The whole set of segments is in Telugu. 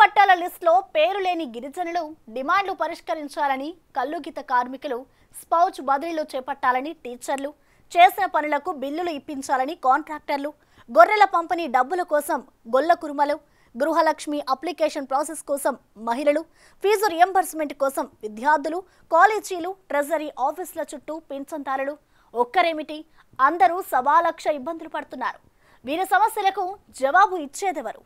పట్టాల లిస్టులో పేరు లేని గిరిజనులు డిమాండ్లు పరిష్కరించాలని కల్లుగీత కార్మికులు స్పౌచ్ బదిలీలు చేపట్టాలని టీచర్లు చేసిన పనులకు బిల్లులు ఇప్పించాలని కాంట్రాక్టర్లు గొర్రెల పంపిణీ డబ్బుల కోసం గొల్ల కురుమలు గృహలక్ష్మి అప్లికేషన్ ప్రాసెస్ కోసం మహిళలు ఫీజు రియంబర్స్మెంట్ కోసం విద్యార్థులు కాలేజీలు ట్రెజరీ ఆఫీసుల చుట్టూ పింఛన్దారులు ఒక్కరేమిటి అందరూ సవా లక్ష ఇబ్బందులు పడుతున్నారు వీరి సమస్యలకు జవాబు ఇచ్చేదెవరు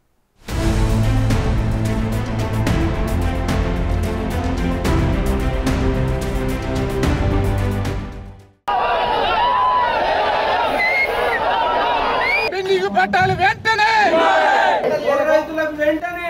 పెళ్లికి పట్టాలి వెంటనే రైతులకు వెంటనే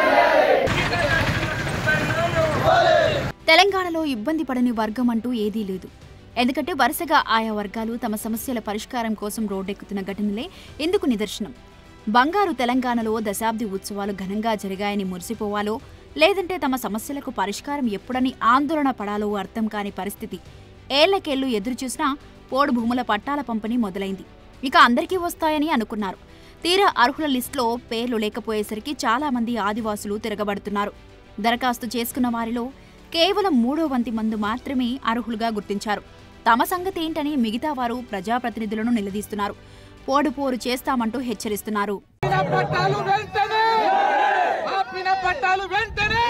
తెలంగాణలో ఇబ్బంది పడని వర్గం అంటూ ఏదీ లేదు ఎందుకంటే వరుసగా ఆయా వర్గాలు తమ సమస్యల పరిష్కారం కోసం రోడ్డెక్కుతున్న ఘటనలే ఇందుకు నిదర్శనం బంగారు తెలంగాణలో దశాబ్ది ఉత్సవాలు ఘనంగా జరిగాయని మురిసిపోవాలో లేదంటే తమ సమస్యలకు పరిష్కారం ఎప్పుడని ఆందోళన పడాలో అర్థం కాని పరిస్థితి ఏళ్లకేళ్లు ఎదురుచూసినా పోడు భూముల పట్టాల పంపిణీ మొదలైంది ఇక అందరికీ వస్తాయని అనుకున్నారు తీరా అర్హుల లిస్టులో పేర్లు లేకపోయేసరికి చాలా మంది ఆదివాసులు తిరగబడుతున్నారు దరఖాస్తు చేసుకున్న వారిలో కేవలం మూడో వంతి మంది మాత్రమే అర్హులుగా గుర్తించారు తమ సంగతి ఏంటని మిగతా వారు ప్రజాప్రతినిధులను నిలదీస్తున్నారు పోడు పోరు చేస్తామంటూ హెచ్చరిస్తున్నారు ఆపిన పట్టాలు వెంటనే ఆపిన పట్టాలు వెంటనే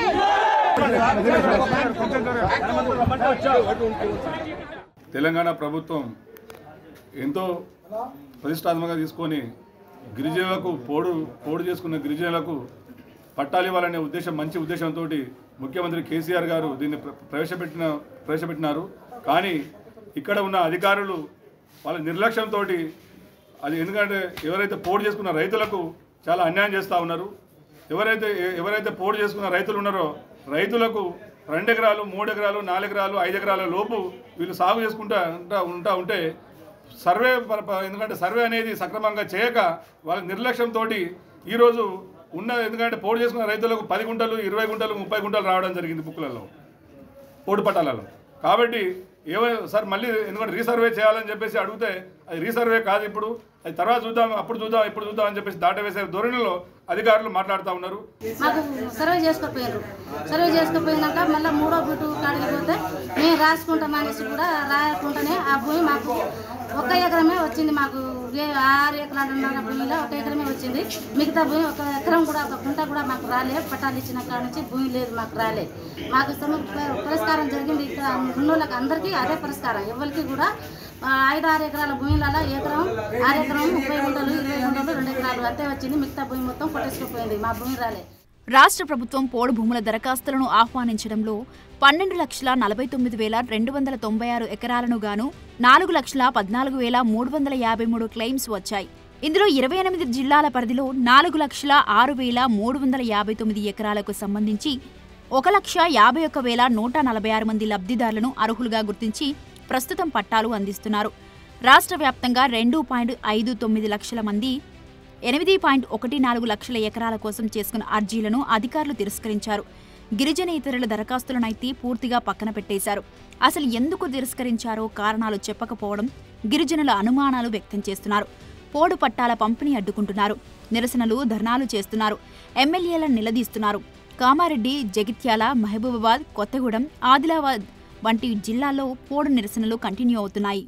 తెలంగాణ ప్రభుత్వం ఎంతో ప్రతిష్టాత్మకంగా తీసుకొని గిరిజనులకు పోడు పోడు చేసుకున్న గిరిజనులకు పట్టాలు ఇవ్వాలనే ఉద్దేశం మంచి ఉద్దేశంతో ముఖ్యమంత్రి కేసీఆర్ గారు దీన్ని ప్ర- ప్రవేశపెట్టిన ప్రవేశపెట్టినారు కానీ ఇక్కడ ఉన్న అధికారులు వాళ్ళ నిర్లక్ష్యంతో అది ఎందుకంటే ఎవరైతే పోడు చేసుకున్న రైతులకు చాలా అన్యాయం చేస్తూ ఉన్నారు ఎవరైతే ఎ- ఎవరైతే పోడు చేసుకున్న రైతులు ఉన్నారో రైతులకు రెండు ఎకరాలు మూడు ఎకరాలు నాలుగు ఎకరాలు ఐదు ఎకరాల లోపు వీళ్ళు సాగు చేసుకుంటా ఉంటా ఉంటా ఉంటే సర్వే ప- ప- ఎందుకంటే సర్వే అనేది సక్రమంగా చేయక వాళ్ళ నిర్లక్ష్యంతో ఈరోజు ఉన్న ఎందుకంటే పోడు చేసుకున్న రైతులకు పది గుంటలు ఇరవై గుంటలు ముప్పై గుంటలు రావడం జరిగింది బుక్కులలో పోడు పట్టాలలో కాబట్టి ఏమో సార్ మళ్ళీ ఎందుకంటే రీసర్వే చేయాలని చెప్పేసి అడిగితే అది రీసర్వే కాదు ఇప్పుడు అది తర్వాత చూద్దాం అప్పుడు చూద్దాం ఇప్పుడు చూద్దాం అని చెప్పేసి దాటవేసే ధోరణిలో అధికారులు మాట్లాడుతూ ఉన్నారు మాకు సర్వే చేసుకోపోయారు సర్వే చేసుకోపోయినాక మళ్ళీ మూడో బిట్టు కాడికి పోతే మేము రాసుకుంటాం అనేసి కూడా రాయకుండానే ఆ భూమి మాకు ఒక ఎకరమే వచ్చింది మాకు ఏ ఆరు ఎకరాలు ఉన్న భూమిలో ఒక ఎకరమే వచ్చింది మిగతా భూమి ఒక ఎకరం కూడా ఒక గుంట కూడా మాకు రాలే పట్టాలు ఇచ్చిన కాడ నుంచి భూమి లేదు మాకు రాలే మాకు సమ పురస్కారం జరిగింది ఇక్కడ ఉన్నోళ్ళకి అందరికీ అదే పురస్కారం ఎవరికి కూడా ఆ, ఐదు ఆరు ఎకరాల భూమిలలో ఎకరం ఆరు ఎకరం ముప్పై గుంటలు ఇరవై గుంటలు రెండు ఎకరాలు అంతే వచ్చింది మిగతా భూమి మొత్తం కొట్టేసుకుపోయింది మా భూమి రాలే రాష్ట్ర ప్రభుత్వం పోడు భూముల దరఖాస్తులను ఆహ్వానించడంలో పన్నెండు లక్షల నలభై తొమ్మిది వేల రెండు వందల తొంభై ఆరు ఎకరాలను గాను నాలుగు లక్షల పద్నాలుగు వేల మూడు వందల యాభై మూడు క్లెయిమ్స్ వచ్చాయి ఇందులో ఇరవై ఎనిమిది జిల్లాల పరిధిలో నాలుగు లక్షల ఆరు వేల మూడు వందల యాభై తొమ్మిది ఎకరాలకు సంబంధించి ఒక లక్ష యాభై ఒక్క వేల నూట నలభై ఆరు మంది లబ్ధిదారులను అర్హులుగా గుర్తించి ప్రస్తుతం పట్టాలు అందిస్తున్నారు రాష్ట్ర వ్యాప్తంగా రెండు పాయింట్ ఐదు తొమ్మిది లక్షల మంది ఎనిమిది పాయింట్ ఒకటి నాలుగు లక్షల ఎకరాల కోసం చేసుకున్న అర్జీలను అధికారులు తిరస్కరించారు గిరిజన ఇతరుల దరఖాస్తులనైతే పూర్తిగా పక్కన పెట్టేశారు అసలు ఎందుకు తిరస్కరించారో కారణాలు చెప్పకపోవడం గిరిజనుల అనుమానాలు వ్యక్తం చేస్తున్నారు పోడు పట్టాల పంపిణీ అడ్డుకుంటున్నారు నిరసనలు ధర్నాలు చేస్తున్నారు ఎమ్మెల్యేలను నిలదీస్తున్నారు కామారెడ్డి జగిత్యాల మహబూబాబాద్ కొత్తగూడెం ఆదిలాబాద్ వంటి జిల్లాల్లో పోడు నిరసనలు కంటిన్యూ అవుతున్నాయి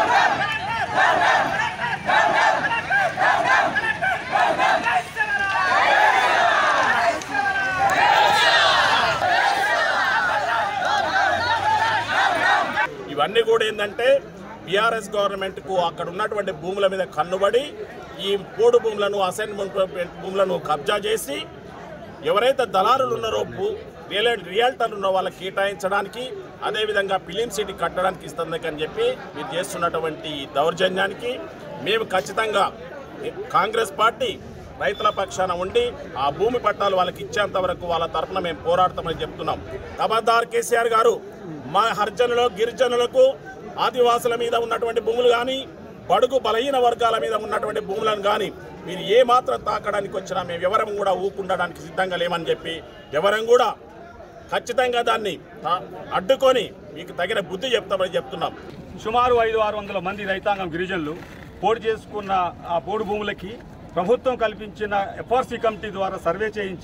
ఇవన్నీ కూడా ఏంటంటే బీఆర్ఎస్ గవర్నమెంట్కు అక్కడ ఉన్నటువంటి భూముల మీద కన్నుబడి ఈ పోడు భూములను అసైన్మెంట్ భూములను కబ్జా చేసి ఎవరైతే దళారులు ఉన్నారో భూ రియల్ రియల్టర్లు ఉన్న వాళ్ళకి కేటాయించడానికి అదేవిధంగా ఫిలిం సిటీ కట్టడానికి ఇస్తుంది అని చెప్పి మీరు చేస్తున్నటువంటి ఈ దౌర్జన్యానికి మేము ఖచ్చితంగా కాంగ్రెస్ పార్టీ రైతుల పక్షాన ఉండి ఆ భూమి పట్టాలు వాళ్ళకి ఇచ్చేంత వరకు వాళ్ళ తరఫున మేము పోరాడతామని చెప్తున్నాం ఖబర్దార్ కేసీఆర్ గారు మా హర్జనులు గిరిజనులకు ఆదివాసుల మీద ఉన్నటువంటి భూములు కానీ బడుగు బలహీన వర్గాల మీద ఉన్నటువంటి భూములను కానీ మీరు ఏ మాత్రం తాకడానికి వచ్చినా మేము ఎవరం కూడా ఊకుండడానికి సిద్ధంగా లేమని చెప్పి ఎవరం కూడా ఖచ్చితంగా దాన్ని ఆ, అడ్డుకొని మీకు తగిన బుద్ధి చెప్తామని చెప్తున్నాం సుమారు ఐదు ఆరు వందల మంది రైతాంగం గిరిజనులు పోడు చేసుకున్న ఆ పోడు భూములకి ప్రభుత్వం కల్పించిన ఎఫ్ఆర్సీ కమిటీ ద్వారా సర్వే చేయించి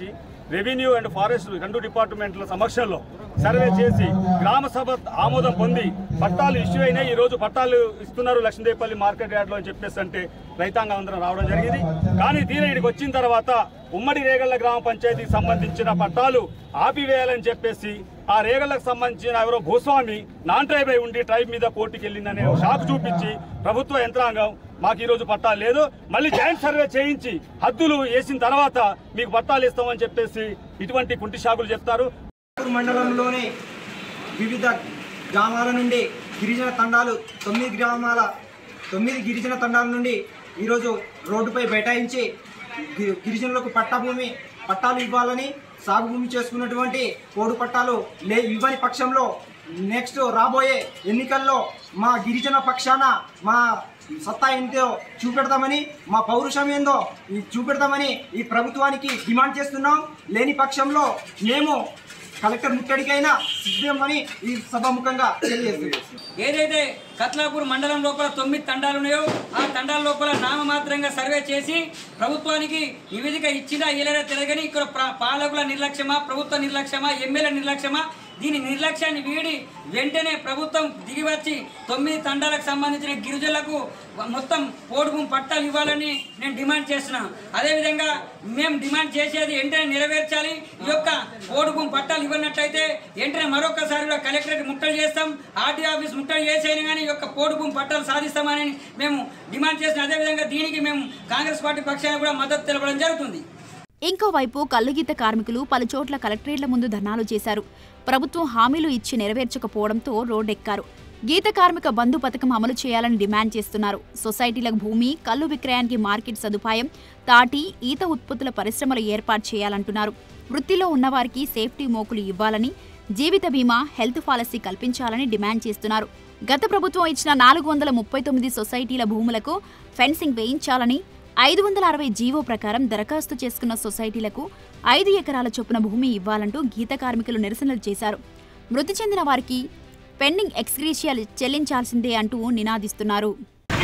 రెవెన్యూ అండ్ ఫారెస్ట్ రెండు డిపార్ట్మెంట్ల సమక్షంలో సర్వే చేసి గ్రామ సభ ఆమోదం పొంది పట్టాలు ఇష్యూ అయినాయి ఈ రోజు పట్టాలు ఇస్తున్నారు లక్ష్మీదేవిపల్లి మార్కెట్ యార్డ్లో అని చెప్పేసి అంటే రైతాంగం అందరం రావడం జరిగింది కానీ తీరా ఇక్కడికి వచ్చిన తర్వాత ఉమ్మడి రేగళ్ల గ్రామ పంచాయతీకి సంబంధించిన పట్టాలు ఆపివేయాలని చెప్పేసి ఆ రేగళ్లకు సంబంధించిన ఎవరో భూస్వామి నాన్ ట్రైబ్ అయి ఉండి ట్రైబ్ మీద కోర్టుకి వెళ్ళిందనే షాక్ చూపించి ప్రభుత్వ యంత్రాంగం మాకు ఈ రోజు పట్టాలు లేదు మళ్ళీ జాయింట్ సర్వే చేయించి హద్దులు వేసిన తర్వాత మీకు పట్టాలు ఇస్తామని చెప్పేసి ఇటువంటి కుంటి షాకులు చెప్తారు చిత్తూరు మండలంలోని వివిధ గ్రామాల నుండి గిరిజన తండాలు తొమ్మిది గ్రామాల తొమ్మిది గిరిజన తండాల నుండి ఈరోజు రోడ్డుపై బైఠాయించి గి- గిరిజనులకు పట్టా భూమి పట్టాలు ఇవ్వాలని సాగు భూమి చేసుకున్నటువంటి కోడు పట్టాలు లే ఇవ్వని పక్షంలో నెక్స్ట్ రాబోయే ఎన్నికల్లో మా గిరిజన పక్షాన మా సత్తా ఏంటో చూపెడతామని మా పౌరుషం ఏందో ఈ చూపెడతామని ఈ ప్రభుత్వానికి డిమాండ్ చేస్తున్నాం లేని పక్షంలో మేము కలెక్టర్ ముట్టడికైనా సిద్ధమని ఈ సభాముఖంగా తెలియజేస్తున్నాం ఏదైతే కత్లాపూర్ మండలం లోపల తొమ్మిది తండాలు ఉన్నాయో ఆ తండాల లోపల నామమాత్రంగా సర్వే చేసి ప్రభుత్వానికి నివేదిక ఇచ్చినా ఇలానే తెలియని ఇక్కడ ప్ర- పాలకుల నిర్లక్ష్యమా ప్రభుత్వ నిర్లక్ష్యమా ఎమ్మెల్యే నిర్లక్ష్యమా దీని నిర్లక్ష్యాన్ని వీడి వెంటనే ప్రభుత్వం దిగివచ్చి తొమ్మిది తండాలకు సంబంధించిన గిరిజనులకు మొత్తం పోడుగు పట్టాలు ఇవ్వాలని నేను డిమాండ్ చేస్తున్నాను అదేవిధంగా మేము డిమాండ్ చేసేది వెంటనే నెరవేర్చాలి ఈ యొక్క పోడుగు పట్టాలు ఇవ్వనట్లయితే వెంటనే మరొకసారి కూడా కలెక్టరేట్ ముట్టడి చేస్తాం ఆర్టీ ఆఫీస్ ముట్టడి చేసేది కానీ ఈ యొక్క పోడుగు పట్టాలు సాధిస్తామని మేము డిమాండ్ చేసిన అదేవిధంగా దీనికి మేము కాంగ్రెస్ పార్టీ పక్షాన కూడా మద్దతు తెలపడం జరుగుతుంది ఇంకోవైపు కల్లుగీత కార్మికులు పలుచోట్ల కలెక్టరేట్ల ముందు ధర్నాలు చేశారు ప్రభుత్వం హామీలు ఇచ్చి నెరవేర్చకపోవడంతో రోడ్డెక్కారు గీత కార్మిక బంధు పథకం అమలు చేయాలని డిమాండ్ చేస్తున్నారు సొసైటీలకు భూమి కల్లు విక్రయానికి మార్కెట్ సదుపాయం తాటి ఈత ఉత్పత్తుల పరిశ్రమలు ఏర్పాటు చేయాలంటున్నారు వృత్తిలో ఉన్నవారికి సేఫ్టీ మోకులు ఇవ్వాలని జీవిత బీమా హెల్త్ పాలసీ కల్పించాలని డిమాండ్ చేస్తున్నారు గత ప్రభుత్వం ఇచ్చిన నాలుగు వందల ముప్పై తొమ్మిది సొసైటీల భూములకు ఫెన్సింగ్ వేయించాలని ఐదు వందల అరవై జీవో ప్రకారం దరఖాస్తు చేసుకున్న సొసైటీలకు ఐదు ఎకరాల చొప్పున భూమి ఇవ్వాలంటూ గీత కార్మికులు నిరసనలు చేశారు మృతి చెందిన వారికి పెండింగ్ ఎక్స్గ్రీషియాలు చెల్లించాల్సిందే అంటూ నినాదిస్తున్నారు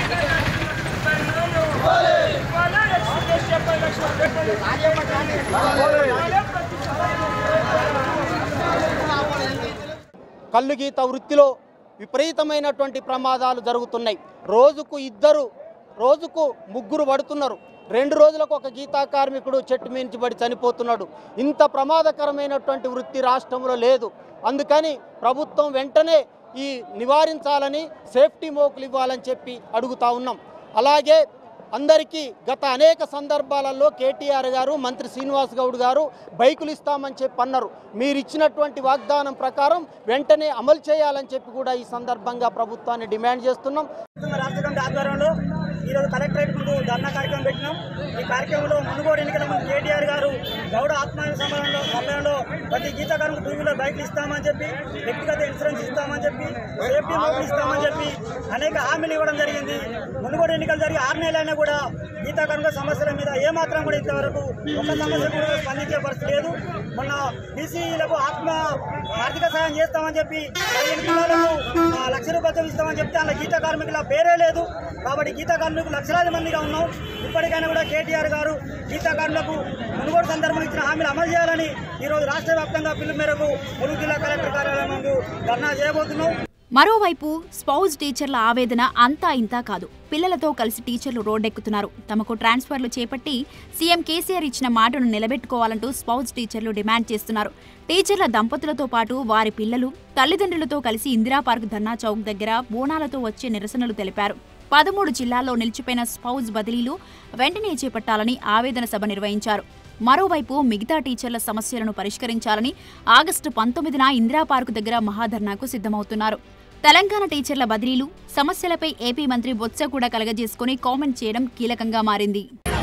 కళ్ళు గీత వృత్తిలో విపరీతమైనటువంటి ప్రమాదాలు జరుగుతున్నాయి రోజుకు ఇద్దరు రోజుకు ముగ్గురు పడుతున్నారు రెండు రోజులకు ఒక గీతా కార్మికుడు చెట్టు మించి పడి చనిపోతున్నాడు ఇంత ప్రమాదకరమైనటువంటి వృత్తి రాష్ట్రంలో లేదు అందుకని ప్రభుత్వం వెంటనే ఈ నివారించాలని సేఫ్టీ మోకులు ఇవ్వాలని చెప్పి అడుగుతా ఉన్నాం అలాగే అందరికీ గత అనేక సందర్భాలలో కేటీఆర్ గారు మంత్రి శ్రీనివాస్ గౌడ్ గారు బైకులు ఇస్తామని చెప్పి అన్నారు మీరు ఇచ్చినటువంటి వాగ్దానం ప్రకారం వెంటనే అమలు చేయాలని చెప్పి కూడా ఈ సందర్భంగా ప్రభుత్వాన్ని డిమాండ్ చేస్తున్నాం రాష్ట్ర కమిటీ ఆధ్వర్యంలో ఈరోజు కలెక్టరేట్ ముందు ధర్నా కార్యక్రమం పెట్టినాం ఈ కార్యక్రమంలో మునుగోడు ఎన్నికల ముందు కేటీఆర్ గారు గౌడ ఆత్మహత్య సమయంలో సమయంలో ప్రతి గీతకారులకు టూ వీలర్ బైక్లు ఇస్తామని చెప్పి వ్యక్తిగత ఇన్సూరెన్స్ ఇస్తామని చెప్పి సేఫ్టీ మోడల్ ఇస్తామని చెప్పి అనేక హామీలు ఇవ్వడం జరిగింది మునుగోడు ఎన్నికలు జరిగి ఆరు నెలలైనా కూడా గీతాకారుల సమస్యల మీద ఏమాత్రం కూడా ఇంతవరకు ఒక సమస్య కూడా స్పందించే పరిస్థితి లేదు మొన్న బీసీలకు ఆత్మ ఆర్థిక సహాయం చేస్తామని చెప్పి పదిహేను పిల్లలకు ఆ, లక్ష రూపాయలు ఇస్తామని చెప్తే అలా గీత కార్మికుల పేరే లేదు కాబట్టి గీత కార్మికులు లక్షలాది మందిగా ఉన్నాం ఇప్పటికైనా కూడా కేటీఆర్ గారు గీత కార్మికులకు మునుగోడు సందర్భంగా ఇచ్చిన హామీలు అమలు చేయాలని ఈరోజు రాష్ట్ర వ్యాప్తంగా పిలుపు మేరకు ములుగు జిల్లా కలెక్టర్ కార్యాలయం ముందు ధర్నా చేయబోతున్నాం మరోవైపు స్పౌజ్ టీచర్ల ఆవేదన అంతా ఇంతా కాదు పిల్లలతో కలిసి టీచర్లు రోడ్డెక్కుతున్నారు తమకు ట్రాన్స్ఫర్లు చేపట్టి సీఎం కేసీఆర్ ఇచ్చిన మాటను నిలబెట్టుకోవాలంటూ స్పౌజ్ టీచర్లు డిమాండ్ చేస్తున్నారు టీచర్ల దంపతులతో పాటు వారి పిల్లలు తల్లిదండ్రులతో కలిసి ఇందిరా పార్క్ ధర్నా చౌక్ దగ్గర బోనాలతో వచ్చే నిరసనలు తెలిపారు పదమూడు జిల్లాల్లో నిలిచిపోయిన స్పౌజ్ బదిలీలు వెంటనే చేపట్టాలని ఆవేదన సభ నిర్వహించారు మరోవైపు మిగతా టీచర్ల సమస్యలను పరిష్కరించాలని ఆగస్టు పంతొమ్మిదిన ఇందిరా పార్కు దగ్గర మహాధర్నాకు సిద్ధమవుతున్నారు తెలంగాణ టీచర్ల బదిలీలు సమస్యలపై ఏపీ మంత్రి బొత్స కూడా కలగజేసుకుని కామెంట్ చేయడం కీలకంగా మారింది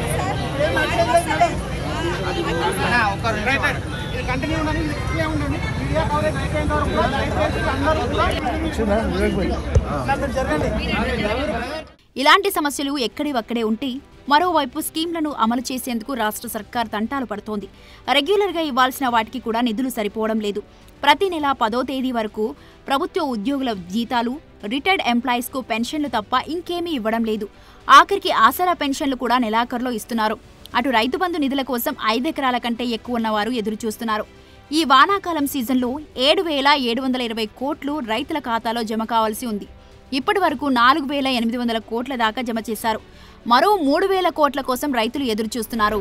ఇలాంటి సమస్యలు ఎక్కడి ఒక్కడే ఉంటే మరోవైపు స్కీమ్లను అమలు చేసేందుకు రాష్ట్ర సర్కార్ తంటాలు పడుతోంది రెగ్యులర్గా ఇవ్వాల్సిన వాటికి కూడా నిధులు సరిపోవడం లేదు ప్రతి నెల పదో తేదీ వరకు ప్రభుత్వ ఉద్యోగుల జీతాలు రిటైర్డ్ ఎంప్లాయీస్కు పెన్షన్లు తప్ప ఇంకేమీ ఇవ్వడం లేదు ఆఖరికి ఆసరా పెన్షన్లు కూడా నెలాఖరులో ఇస్తున్నారు అటు రైతు బంధు నిధుల కోసం ఐదెకరాల కంటే ఎక్కువ ఉన్నవారు ఎదురు చూస్తున్నారు ఈ వానాకాలం సీజన్లో ఏడు వేల ఏడు వందల ఇరవై కోట్లు రైతుల ఖాతాలో జమ కావాల్సి ఉంది ఇప్పటి వరకు నాలుగు వేల ఎనిమిది వందల కోట్ల దాకా జమ చేశారు మరో మూడు వేల కోట్ల కోసం రైతులు ఎదురు చూస్తున్నారు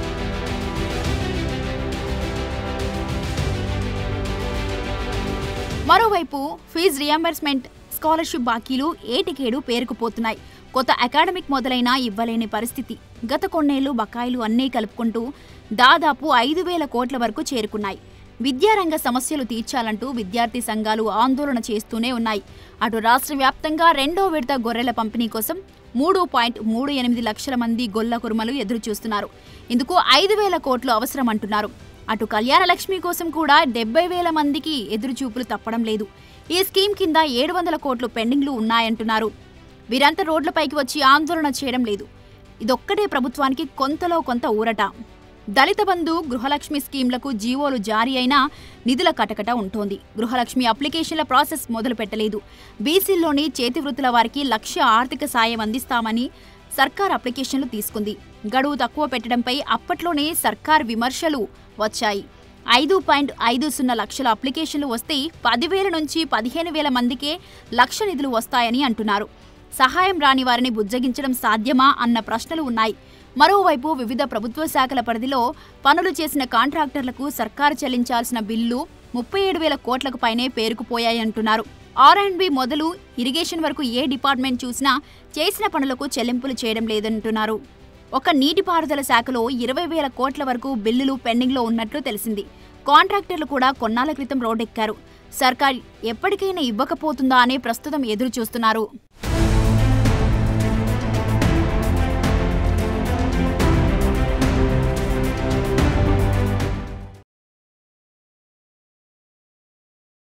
మరోవైపు ఫీజు రియంబర్స్మెంట్ స్కాలర్షిప్ బాకీలు ఏటికేడు పేరుకుపోతున్నాయి కొత్త అకాడమిక్ మొదలైనా ఇవ్వలేని పరిస్థితి గత కొన్నేళ్లు బకాయిలు అన్నీ కలుపుకుంటూ దాదాపు ఐదు వేల కోట్ల వరకు చేరుకున్నాయి విద్యారంగ సమస్యలు తీర్చాలంటూ విద్యార్థి సంఘాలు ఆందోళన చేస్తూనే ఉన్నాయి అటు రాష్ట్ర వ్యాప్తంగా రెండో విడత గొర్రెల పంపిణీ కోసం మూడు పాయింట్ మూడు ఎనిమిది లక్షల మంది గొల్ల కురుమలు ఎదురు చూస్తున్నారు ఇందుకు ఐదు వేల కోట్లు అవసరం అంటున్నారు అటు కళ్యాణ లక్ష్మి కోసం కూడా డెబ్బై వేల మందికి ఎదురుచూపులు తప్పడం లేదు ఈ స్కీమ్ కింద ఏడు వందల కోట్లు పెండింగ్లు ఉన్నాయంటున్నారు వీరంతా రోడ్లపైకి వచ్చి ఆందోళన చేయడం లేదు ఇదొక్కటే ప్రభుత్వానికి కొంతలో కొంత ఊరట దళిత బంధు గృహలక్ష్మి స్కీమ్లకు జీవోలు జారీ అయినా నిధుల కటకట ఉంటోంది గృహలక్ష్మి అప్లికేషన్ల ప్రాసెస్ మొదలు పెట్టలేదు బీసీల్లోని చేతి వృత్తుల వారికి లక్ష ఆర్థిక సాయం అందిస్తామని సర్కార్ అప్లికేషన్లు తీసుకుంది గడువు తక్కువ పెట్టడంపై అప్పట్లోనే సర్కార్ విమర్శలు వచ్చాయి ఐదు పాయింట్ ఐదు సున్నా లక్షల అప్లికేషన్లు వస్తే పదివేల నుంచి పదిహేను వేల మందికే లక్ష నిధులు వస్తాయని అంటున్నారు సహాయం రాని వారిని బుజ్జగించడం సాధ్యమా అన్న ప్రశ్నలు ఉన్నాయి మరోవైపు వివిధ ప్రభుత్వ శాఖల పరిధిలో పనులు చేసిన కాంట్రాక్టర్లకు సర్కారు చెల్లించాల్సిన బిల్లు ముప్పై ఏడు వేల కోట్లకు పైనే పేరుకుపోయాయంటున్నారు ఆర్ అండ్ బి మొదలు ఇరిగేషన్ వరకు ఏ డిపార్ట్మెంట్ చూసినా చేసిన పనులకు చెల్లింపులు చేయడం లేదంటున్నారు ఒక నీటిపారుదల శాఖలో ఇరవై వేల కోట్ల వరకు బిల్లులు పెండింగ్లో ఉన్నట్లు తెలిసింది కాంట్రాక్టర్లు కూడా కొన్నాళ్ల క్రితం రోడ్డెక్కారు సర్కార్ ఎప్పటికైనా ఇవ్వకపోతుందా అనే ప్రస్తుతం ఎదురు చూస్తున్నారు